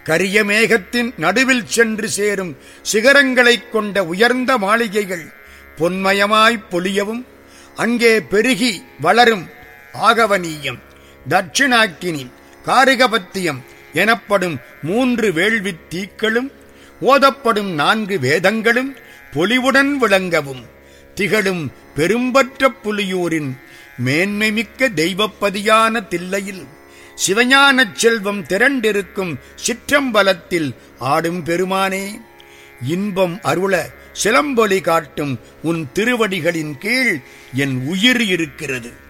கரிய மேகத்தின் நடுவில் சென்று சேரும் சிகரங்களைக் கொண்ட உயர்ந்த மாளிகைகள் பொன்மயமாய்ப் பொலியவும் அங்கே பெருகி வளரும் ஆகவனீயம் தட்சிணாக்கினி காரிகபத்தியம் எனப்படும் மூன்று வேள்வித் தீக்களும் ஓதப்படும் நான்கு வேதங்களும் பொலிவுடன் விளங்கவும் திகழும் பெரும்பற்ற புலியூரின் மேன்மைமிக்க தெய்வப்பதியான தில்லையில் சிவஞானச் செல்வம் திரண்டிருக்கும் சிற்றம்பலத்தில் ஆடும் பெருமானே இன்பம் அருள சிலம்பொலி காட்டும் உன் திருவடிகளின் கீழ் என் உயிர் இருக்கிறது